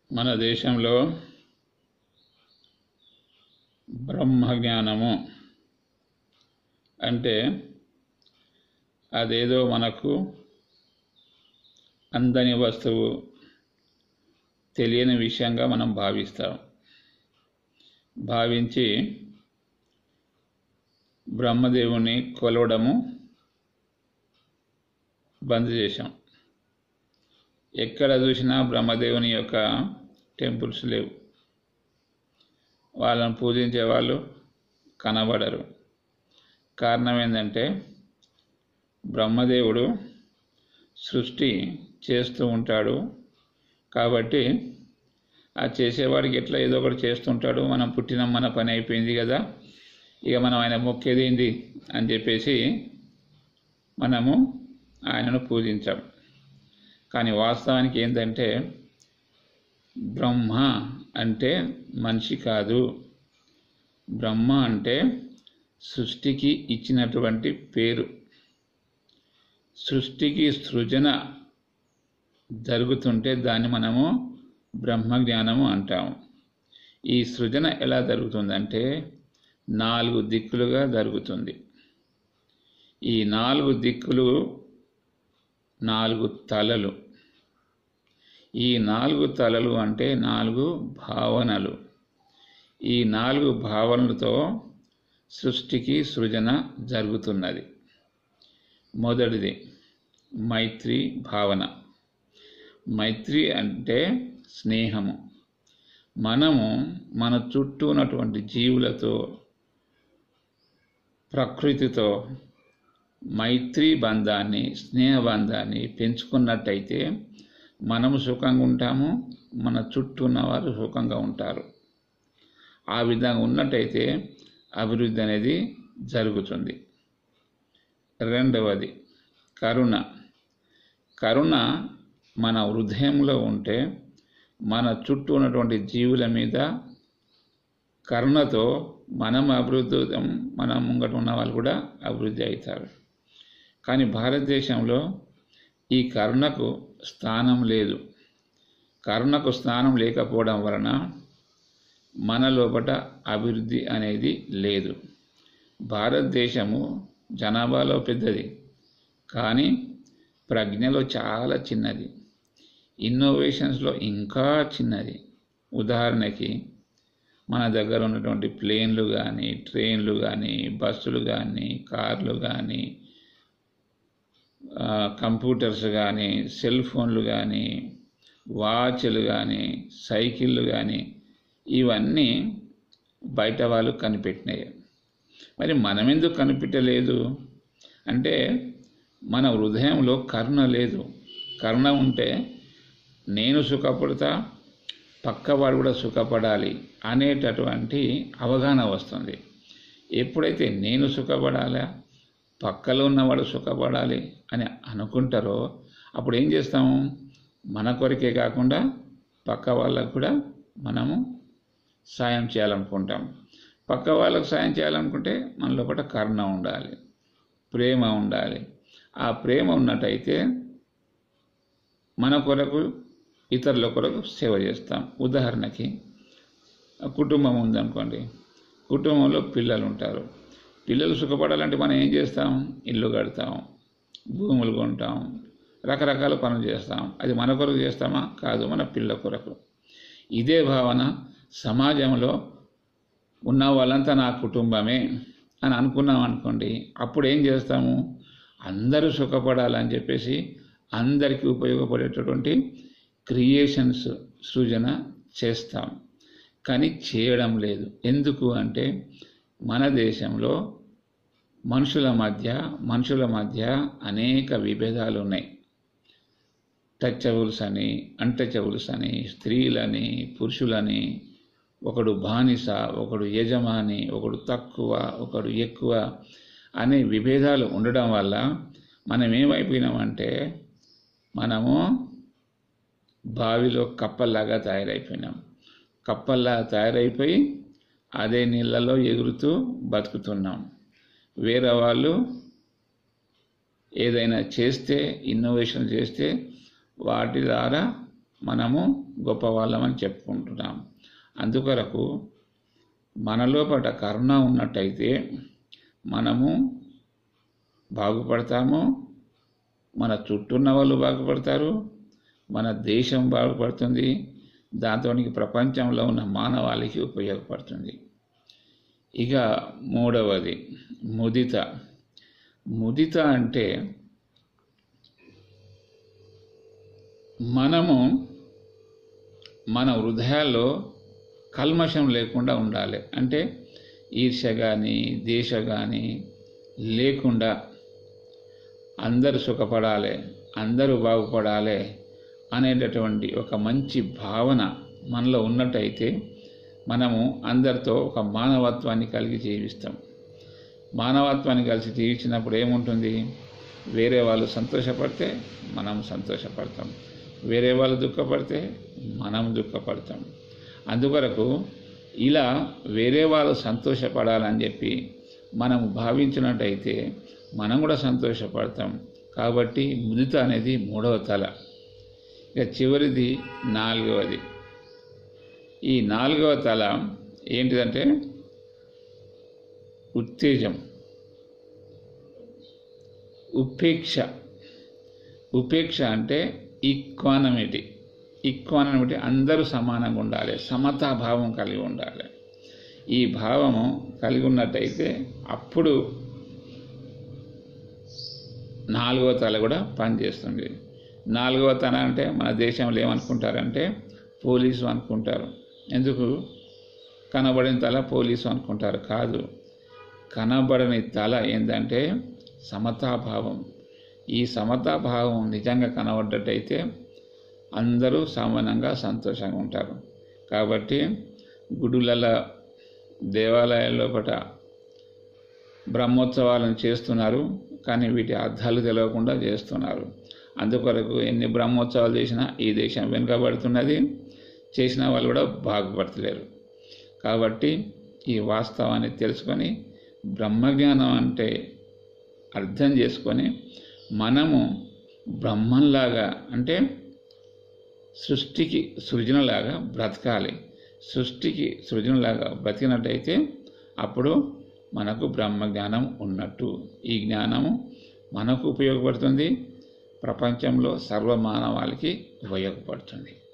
మన దేశంలో బ్రహ్మజ్ఞానము అంటే అదేదో మనకు అందని వస్తువు తెలియని విషయంగా మనం భావిస్తాం భావించి బ్రహ్మదేవుని కొలవడము బంద్ చేశాం ఎక్కడ చూసినా బ్రహ్మదేవుని యొక్క టెంపుల్స్ లేవు వాళ్ళని పూజించే వాళ్ళు కనబడరు కారణం ఏంటంటే బ్రహ్మదేవుడు సృష్టి చేస్తూ ఉంటాడు కాబట్టి ఆ చేసేవాడికి ఎట్లా ఏదో ఒకటి చేస్తుంటాడు మనం పుట్టిన మన పని అయిపోయింది కదా ఇక మనం ఆయన మొక్కేది ఏంది అని చెప్పేసి మనము ఆయనను పూజించాం కానీ వాస్తవానికి ఏంటంటే బ్రహ్మ అంటే మనిషి కాదు బ్రహ్మ అంటే సృష్టికి ఇచ్చినటువంటి పేరు సృష్టికి సృజన జరుగుతుంటే దాన్ని మనము బ్రహ్మజ్ఞానము అంటాము ఈ సృజన ఎలా జరుగుతుందంటే నాలుగు దిక్కులుగా జరుగుతుంది ఈ నాలుగు దిక్కులు నాలుగు తలలు ఈ నాలుగు తలలు అంటే నాలుగు భావనలు ఈ నాలుగు భావనలతో సృష్టికి సృజన జరుగుతున్నది మొదటిది మైత్రి భావన మైత్రి అంటే స్నేహము మనము మన చుట్టూ ఉన్నటువంటి జీవులతో ప్రకృతితో మైత్రి బంధాన్ని స్నేహ బంధాన్ని పెంచుకున్నట్టయితే మనము సుఖంగా ఉంటాము మన చుట్టూ ఉన్నవారు సుఖంగా ఉంటారు ఆ విధంగా ఉన్నట్టయితే అభివృద్ధి అనేది జరుగుతుంది రెండవది కరుణ కరుణ మన హృదయంలో ఉంటే మన చుట్టూ ఉన్నటువంటి జీవుల మీద కరుణతో మనం అభివృద్ధి మన ముంగట ఉన్న వాళ్ళు కూడా అభివృద్ధి అవుతారు కానీ భారతదేశంలో ఈ కరుణకు స్థానం లేదు కరుణకు స్థానం లేకపోవడం వలన మన లోపల అభివృద్ధి అనేది లేదు భారతదేశము జనాభాలో పెద్దది కానీ ప్రజ్ఞలో చాలా చిన్నది ఇన్నోవేషన్స్లో ఇంకా చిన్నది ఉదాహరణకి మన దగ్గర ఉన్నటువంటి ప్లేన్లు కానీ ట్రైన్లు కానీ బస్సులు కానీ కార్లు కానీ కంప్యూటర్స్ కానీ సెల్ ఫోన్లు కానీ వాచ్లు కానీ సైకిళ్ళు కానీ ఇవన్నీ బయట వాళ్ళు కనిపెట్టినాయి మరి మనం ఎందుకు కనిపెట్టలేదు అంటే మన హృదయంలో కరుణ లేదు కరుణ ఉంటే నేను సుఖపడతా పక్కవాడు కూడా సుఖపడాలి అనేటటువంటి అవగాహన వస్తుంది ఎప్పుడైతే నేను సుఖపడాలా పక్కలో ఉన్నవాడు సుఖపడాలి అని అనుకుంటారో అప్పుడు ఏం చేస్తాము మన కొరకే కాకుండా పక్క వాళ్ళకు కూడా మనము సాయం చేయాలనుకుంటాం పక్క వాళ్ళకు సాయం చేయాలనుకుంటే మన లోపల కరుణ ఉండాలి ప్రేమ ఉండాలి ఆ ప్రేమ ఉన్నట్టయితే మన కొరకు ఇతరుల కొరకు సేవ చేస్తాం ఉదాహరణకి కుటుంబం ఉందనుకోండి కుటుంబంలో పిల్లలు ఉంటారు పిల్లలు సుఖపడాలంటే మనం ఏం చేస్తాం ఇల్లు కడతాం భూములు కొంటాం రకరకాల పనులు చేస్తాం అది మన కొరకు చేస్తామా కాదు మన పిల్ల కొరకు ఇదే భావన సమాజంలో ఉన్న వాళ్ళంతా నా కుటుంబమే అని అనుకున్నాం అనుకోండి అప్పుడు ఏం చేస్తాము అందరూ సుఖపడాలని చెప్పేసి అందరికీ ఉపయోగపడేటటువంటి క్రియేషన్స్ సృజన చేస్తాం కానీ చేయడం లేదు ఎందుకు అంటే మన దేశంలో మనుషుల మధ్య మనుషుల మధ్య అనేక విభేదాలు ఉన్నాయి టచబుల్స్ అని అన్టచబుల్స్ అని స్త్రీలని పురుషులని ఒకడు బానిస ఒకడు యజమాని ఒకడు తక్కువ ఒకడు ఎక్కువ అనే విభేదాలు ఉండడం వల్ల మనం ఏమైపోయినామంటే మనము బావిలో కప్పల్లాగా తయారైపోయినాం కప్పల్లా తయారైపోయి అదే నీళ్ళలో ఎగురుతూ బతుకుతున్నాం వేరే వాళ్ళు ఏదైనా చేస్తే ఇన్నోవేషన్ చేస్తే వాటి ద్వారా మనము గొప్పవాళ్ళమని చెప్పుకుంటున్నాం అందుకొరకు మన లోపల కరుణ ఉన్నట్టయితే మనము బాగుపడతాము మన చుట్టూ ఉన్న వాళ్ళు బాగుపడతారు మన దేశం బాగుపడుతుంది దాంతో ప్రపంచంలో ఉన్న మానవాళికి ఉపయోగపడుతుంది ఇక మూడవది ముదిత ముదిత అంటే మనము మన హృదయాల్లో కల్మషం లేకుండా ఉండాలి అంటే ఈర్ష్య కానీ దేశ కానీ లేకుండా అందరూ సుఖపడాలి అందరూ బాగుపడాలి అనేటటువంటి ఒక మంచి భావన మనలో ఉన్నట్టయితే మనము అందరితో ఒక మానవత్వాన్ని కలిగి జీవిస్తాం మానవత్వాన్ని కలిసి జీవించినప్పుడు ఏముంటుంది వేరే వాళ్ళు సంతోషపడితే మనం సంతోషపడతాం వేరే వాళ్ళు దుఃఖపడితే మనం దుఃఖపడతాం అందుకొరకు ఇలా వేరే వాళ్ళు సంతోషపడాలని చెప్పి మనం భావించినట్టయితే మనం కూడా సంతోషపడతాం కాబట్టి ముదిత అనేది మూడవ తల ఇక చివరిది నాలుగవది ఈ నాలుగవ తల ఏంటిదంటే ఉత్తేజం ఉపేక్ష ఉపేక్ష అంటే ఈక్వానమిటీ ఈక్వానమిటీ అందరూ సమానంగా ఉండాలి సమతాభావం కలిగి ఉండాలి ఈ భావము కలిగి ఉన్నట్టయితే అప్పుడు నాలుగవ తల కూడా పనిచేస్తుంది నాలుగవ తల అంటే మన దేశంలో ఏమనుకుంటారంటే పోలీసు అనుకుంటారు ఎందుకు కనబడిన తల పోలీసు అనుకుంటారు కాదు కనబడని తల ఏంటంటే సమతాభావం ఈ సమతాభావం నిజంగా కనబడ్డట్టయితే అందరూ సమానంగా సంతోషంగా ఉంటారు కాబట్టి గుడులలో దేవాలయాల లోపల బ్రహ్మోత్సవాలను చేస్తున్నారు కానీ వీటి అర్థాలు తెలియకుండా చేస్తున్నారు అందుకొరకు ఎన్ని బ్రహ్మోత్సవాలు చేసినా ఈ దేశం వెనుకబడుతున్నది చేసిన వాళ్ళు కూడా బాగుపడతలేరు కాబట్టి ఈ వాస్తవాన్ని తెలుసుకొని బ్రహ్మజ్ఞానం అంటే అర్థం చేసుకొని మనము బ్రహ్మంలాగా అంటే సృష్టికి సృజనలాగా బ్రతకాలి సృష్టికి సృజనలాగా బ్రతికినట్టయితే అప్పుడు మనకు బ్రహ్మజ్ఞానం ఉన్నట్టు ఈ జ్ఞానము మనకు ఉపయోగపడుతుంది ప్రపంచంలో సర్వమానవాళికి ఉపయోగపడుతుంది